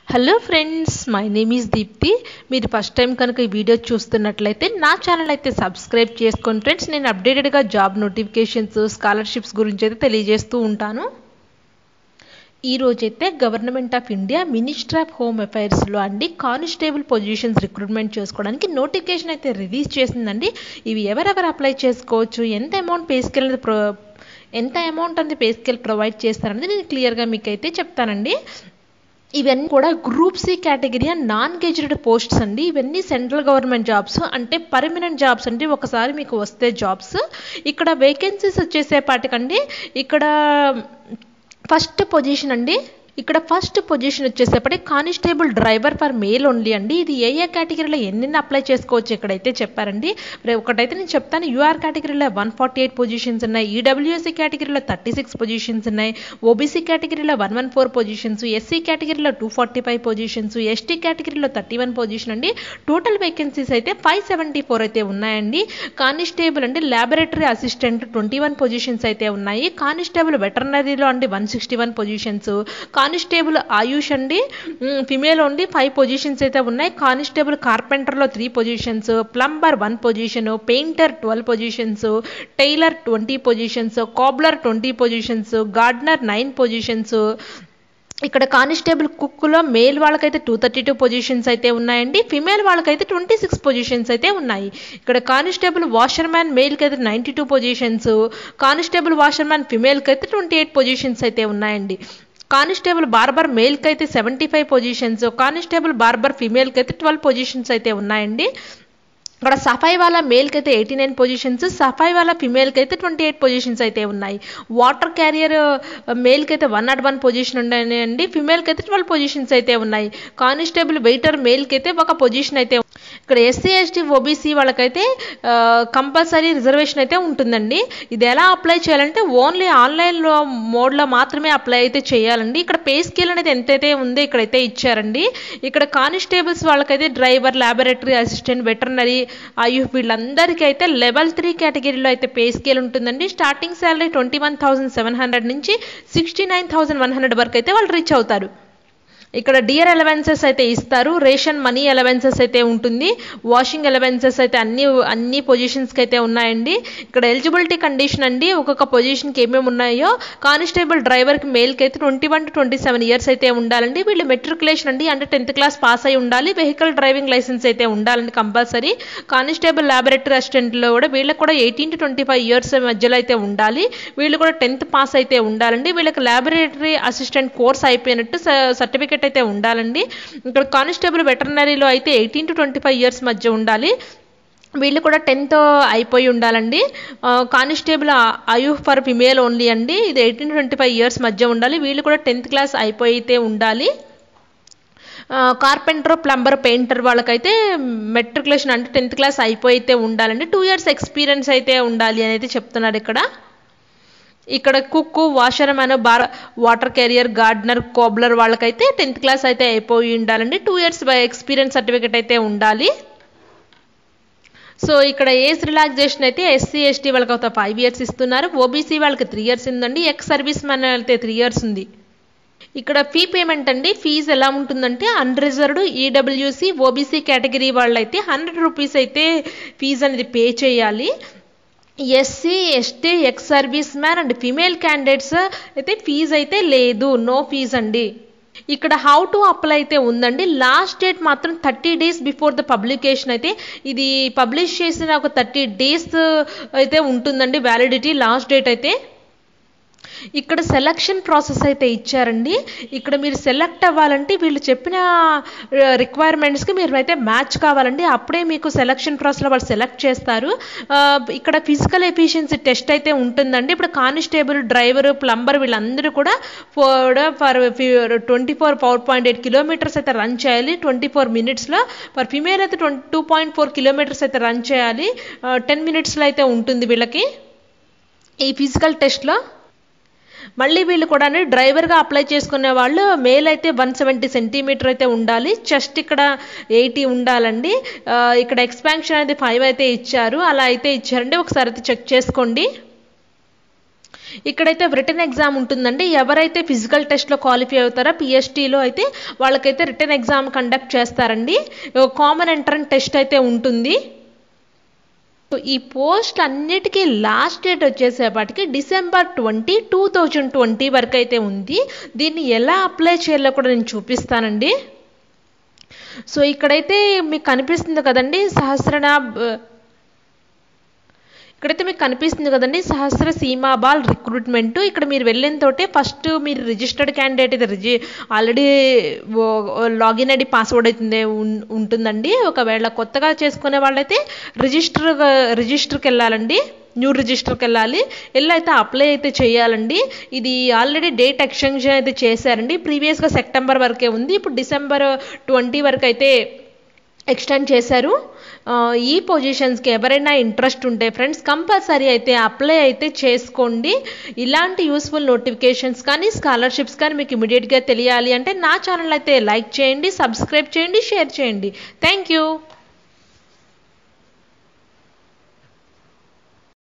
hello friends my name is Deepti మీరు first time కనుక ఈ వీడియో చూస్తున్నట్లయితే నా ఛానల్ అయితే సబ్స్క్రైబ్ చేసుకోండి ఫ్రెండ్స్ నేను అప్డేటెడ్గా జాబ్ నోటిఫికేషన్స్ స్కాలర్షిప్స్ గురించి అయితే తెలియజేస్తూ ఉంటాను ఈ రోజైతే government of India minister of home అఫైర్స్లో అండి కానిస్టేబుల్ పొజిషన్స్ రిక్రూట్మెంట్ చేసుకోవడానికి నోటిఫికేషన్ అయితే రిలీజ్ చేసిందండి ఇవి ఎవరెవరు అప్లై చేసుకోవచ్చు ఎంత అమౌంట్ పే స్కేల్ అనేది ప్రో ఎంత అమౌంట్ అనేది పే స్కేల్ ప్రొవైడ్ చేస్తారనేది నేను క్లియర్గా మీకు అయితే చెప్తానండి ఇవన్నీ కూడా group C category and non gazetted posts అండి ఇవన్నీ సెంట్రల్ గవర్నమెంట్ జాబ్స్ అంటే పర్మనెంట్ జాబ్స్ అంటే ఒకసారి మీకు వస్తే జాబ్స్ ఇక్కడ వేకెన్సీస్ వచ్చేసేపాటికండి ఇక్కడ ఫస్ట్ పొజిషన్ అండి ఇక్కడ ఫస్ట్ పొజిషన్ వచ్చేసేపటి constable driver for male only అండి ఇది ఏ ఏ కేటగిరీలో ఎన్ని అప్లై చేసుకోవచ్చు ఇక్కడైతే చెప్పారండి ఒకటైతే నేను చెప్తాను యూఆర్ కేటగిరీలో వన్ ఫార్టీ ఎయిట్ పొజిషన్స్ ఉన్నాయి ఈడబ్ల్యూఎస్సీ కేటగిరీలో థర్టీ సిక్స్ పొజిషన్స్ ఉన్నాయి ఓబీసీ కేటగిరీలో one one four positions SC కేటగిరీలో two forty five positions ST కేటగిరీలో థర్టీ వన్ పొజిషన్ అండి టోటల్ వేకెన్సీస్ అయితే ఫైవ్ సెవెంటీ ఫోర్ అయితే ఉన్నాయండి కానిస్టేబుల్ అండి laboratory assistant twenty one positions అయితే ఉన్నాయి కానిస్టేబుల్ వెటర్నరీలో అండి one sixty one positions constable AYUSH అండి ఫిమేల్ ఓన్లీ ఫైవ్ పొజిషన్స్ అయితే ఉన్నాయి కానిస్టేబుల్ కార్పెంటర్లో three positions plumber one position painter twelve positions tailor twenty positions cobbler twenty positions gardener nine positions ఇక్కడ constable కుక్లో మేల్ వాళ్ళకైతే టూ థర్టీ టూ పొజిషన్స్ అయితే ఉన్నాయండి female వాళ్ళకైతే ట్వంటీ సిక్స్ పొజిషన్స్ అయితే ఉన్నాయి ఇక్కడ కానిస్టేబుల్ వాషర్ మ్యాన్ మేల్కి అయితే ninety two positions constable washerman ఫిమేల్కి అయితే ట్వంటీ ఎయిట్ పొజిషన్స్ అయితే ఉన్నాయండి కానిస్టేబుల్ బార్బర్ మేల్కి అయితే seventy five positions constable barber ఫీమేల్కి అయితే ట్వెల్వ్ పొజిషన్స్ అయితే ఉన్నాయండి ఇక్కడ సఫాయి వాళ్ళ మేల్కి అయితే ఎయిటీ నైన్ పొజిషన్స్ సఫాయి వాళ్ళ ఫిమేల్కి అయితే ట్వంటీ ఎయిట్ పొజిషన్స్ అయితే ఉన్నాయి వాటర్ క్యారియర్ మేల్కి అయితే వన్ నాట్ వన్ పొజిషన్ ఉన్నాయండి ఫిమేల్కి అయితే ట్వెల్వ్ పొజిషన్స్ అయితే ఉన్నాయి కానిస్టేబుల్ వెయిటర్ మేల్కి అయితే ఒక పొజిషన్ అయితే ఇక్కడ ఎస్సీ ఎస్టీ ఓబీసీ వాళ్ళకైతే కంపల్సరీ రిజర్వేషన్ అయితే ఉంటుందండి ఇది ఎలా అప్లై చేయాలంటే ఓన్లీ ఆన్లైన్లో మోడ్లో మాత్రమే అప్లై అయితే చేయాలండి ఇక్కడ పే స్కేల్ అనేది ఎంతైతే ఉందో ఇక్కడైతే ఇచ్చారండి ఇక్కడ కానిస్టేబుల్స్ వాళ్ళకైతే డ్రైవర్ ల్యాబొరేటరీ అసిస్టెంట్ వెటర్నరీ అయ్యో వీళ్ళందరికీ అయితే లెవెల్ త్రీ కేటగిరీలో అయితే పే స్కేల్ ఉంటుందండి starting salary twenty one thousand seven hundred నుంచి sixty nine thousand one hundred వరకు అయితే వాళ్ళు రీచ్ అవుతారు ఇక్కడ డియర్ అలవెన్సెస్ అయితే ఇస్తారు రేషన్ మనీ అలవెన్సెస్ అయితే ఉంటుంది వాషింగ్ అలవెన్సెస్ అయితే అన్ని అన్ని పొజిషన్స్కి అయితే ఉన్నాయండి ఇక్కడ ఎలిజిబిలిటీ కండిషన్ అండి ఒక్కొక్క పొజిషన్కి ఏమేమి ఉన్నాయో కానిస్టేబుల్ డ్రైవర్కి మేల్కి అయితే twenty one to twenty seven years అయితే ఉండాలండి వీళ్ళు మెట్రికులేషన్ అండి అంటే టెన్త్ క్లాస్ పాస్ అయి ఉండాలి వెహికల్ డ్రైవింగ్ లైసెన్స్ అయితే ఉండాలండి కంపల్సరీ కానిస్టేబుల్ ల్యాబొరేటరీ అసిస్టెంట్లో కూడా వీళ్ళకి కూడా eighteen to twenty five years మధ్యలో అయితే ఉండాలి వీళ్ళు కూడా టెన్త్ పాస్ అయితే ఉండాలండి వీళ్ళకి ల్యాబొరేటరీ అసిస్టెంట్ కోర్స్ అయిపోయినట్టు సర్టిఫికేట్ అయితే ఉండాలండి ఇక్కడ కానిస్టేబుల్ వెటర్నరీలో అయితే eighteen to twenty five years మధ్య ఉండాలి వీళ్ళు కూడా టెన్త్ అయిపోయి ఉండాలండి కానిస్టేబుల్ అయూ ఫర్ ఫిమేల్ ఓన్లీ అండి ఇది ఎయిటీన్ ట్వంటీ ఫైవ్ ఇయర్స్ మధ్య ఉండాలి వీళ్ళు కూడా టెన్త్ క్లాస్ అయిపోయితే ఉండాలి కార్పెంటర్ ప్లంబర్ పెయింటర్ వాళ్ళకైతే మెట్రికులేషన్ అంటే టెన్త్ క్లాస్ అయిపోయితే ఉండాలండి టూ ఇయర్స్ ఎక్స్పీరియన్స్ అయితే ఉండాలి అనేది చెప్తున్నారు ఇక్కడ ఇక్కడ cook washerman bar water carrier gardener cobbler వాళ్ళకైతే టెన్త్ క్లాస్ అయితే అయిపోయి ఉండాలండి టూ ఇయర్స్ ఎక్స్పీరియన్స్ సర్టిఫికేట్ అయితే ఉండాలి సో ఇక్కడ ఏజ్ రిలాక్సేషన్ అయితే ఎస్సీ ఎస్టీ వాళ్ళకి ఒక ఫైవ్ ఇయర్స్ ఇస్తున్నారు ఓబీసీ వాళ్ళకి త్రీ ఇయర్స్ ఉందండి ఎక్స్ సర్వీస్ మ్యాన్ అయితే త్రీ ఇయర్స్ ఉంది ఇక్కడ ఫీ పేమెంట్ అండి ఫీజు ఎలా ఉంటుందంటే అన్రిజర్వ్డ్ ఈడబ్ల్యూసి ఓబీసీ కేటగిరీ వాళ్ళైతే హండ్రెడ్ రూపీస్ అయితే ఫీజు అనేది పే చేయాలి SC ST ex service man and female candidates అయితే ఫీజు అయితే లేదు నో ఫీజ్ అండి ఇక్కడ హౌ టు అప్లై అయితే ఉందండి లాస్ట్ డేట్ మాత్రం thirty days before the publication అయితే ఇది పబ్లిష్ చేసిన ఒక థర్టీ డేస్ అయితే ఉంటుందండి వ్యాలిడిటీ లాస్ట్ డేట్ అయితే ఇక్కడ సెలక్షన్ ప్రాసెస్ అయితే ఇచ్చారండి ఇక్కడ మీరు సెలెక్ట్ అవ్వాలంటే వీళ్ళు చెప్పిన రిక్వైర్మెంట్స్కి మీరు అయితే మ్యాచ్ కావాలండి అప్పుడే మీకు సెలక్షన్ ప్రాసెస్లో వాళ్ళు సెలెక్ట్ చేస్తారు ఇక్కడ ఫిజికల్ ఎఫిషియన్సీ టెస్ట్ అయితే ఉంటుందండి ఇప్పుడు కానిస్టేబుల్ డ్రైవర్ ప్లంబర్ వీళ్ళందరూ కూడా four for twenty four power point eight kilometres అయితే రన్ చేయాలి ట్వంటీ ఫోర్ మినిట్స్లో ఫర్ ఫిమేల్ అయితే twenty two point four kilometres అయితే రన్ చేయాలి టెన్ మినిట్స్లో అయితే ఉంటుంది వీళ్ళకి ఈ ఫిజికల్ టెస్ట్లో మళ్ళీ వీళ్ళు కూడా డ్రైవర్గా అప్లై చేసుకునే వాళ్ళు మేల్ అయితే వన్ సెవెంటీ సెంటీమీటర్ అయితే ఉండాలి చెస్ట్ ఇక్కడ ఎయిటీ ఉండాలండి ఇక్కడ ఎక్స్పాన్షన్ అనేది ఫైవ్ అయితే ఇచ్చారు అలా అయితే ఇచ్చారండి ఒకసారి అయితే చెక్ చేసుకోండి ఇక్కడైతే రిటర్న్ ఎగ్జామ్ ఉంటుందండి ఎవరైతే ఫిజికల్ టెస్ట్లో క్వాలిఫై అవుతారో పిఎస్టీలో అయితే వాళ్ళకైతే రిటర్న్ ఎగ్జామ్ కండక్ట్ చేస్తారండి కామన్ ఎంట్రన్స్ టెస్ట్ అయితే ఉంటుంది సో ఈ పోస్ట్ అన్నిటికీ లాస్ట్ డేట్ వచ్చేసేపటికి December twenty two thousand twenty వరకు అయితే ఉంది దీన్ని ఎలా అప్లై చేయాలో కూడా నేను చూపిస్తానండి సో ఇక్కడైతే మీకు కనిపిస్తుంది కదండి సహస్రణ ఇక్కడైతే మీకు కనిపిస్తుంది కదండి సహస్ర సీమాబాల్ రిక్రూట్మెంట్ ఇక్కడ మీరు వెళ్ళిన తోటే ఫస్ట్ మీరు రిజిస్టర్డ్ క్యాండిడేట్ అయితే రిజి ఆల్రెడీ లాగిన్ ఐడి పాస్వర్డ్ అయితే ఉంటుందండి ఒకవేళ కొత్తగా చేసుకునే వాళ్ళైతే రిజిస్టర్ రిజిస్టర్కి వెళ్ళాలండి న్యూ రిజిస్టర్కి వెళ్ళాలి వెళ్ళి అయితే అప్లై అయితే చేయాలండి ఇది ఆల్రెడీ డేట్ ఎక్స్టెన్షన్ అయితే చేశారండి ప్రీవియస్గా సెప్టెంబర్ వరకే ఉంది ఇప్పుడు డిసెంబర్ ట్వంటీ వరకు అయితే ఎక్స్టెండ్ చేశారు ఈ పొజిషన్స్కి ఎవరైనా ఇంట్రెస్ట్ ఉంటే ఫ్రెండ్స్ కంపల్సరీ అయితే అప్లై అయితే చేసుకోండి ఇలాంటి యూస్ఫుల్ నోటిఫికేషన్స్ కానీ స్కాలర్షిప్స్ కానీ మీకు ఇమీడియట్గా తెలియాలి అంటే నా ఛానల్ అయితే లైక్ చేయండి సబ్స్క్రైబ్ చేయండి షేర్ చేయండి థ్యాంక్ యూ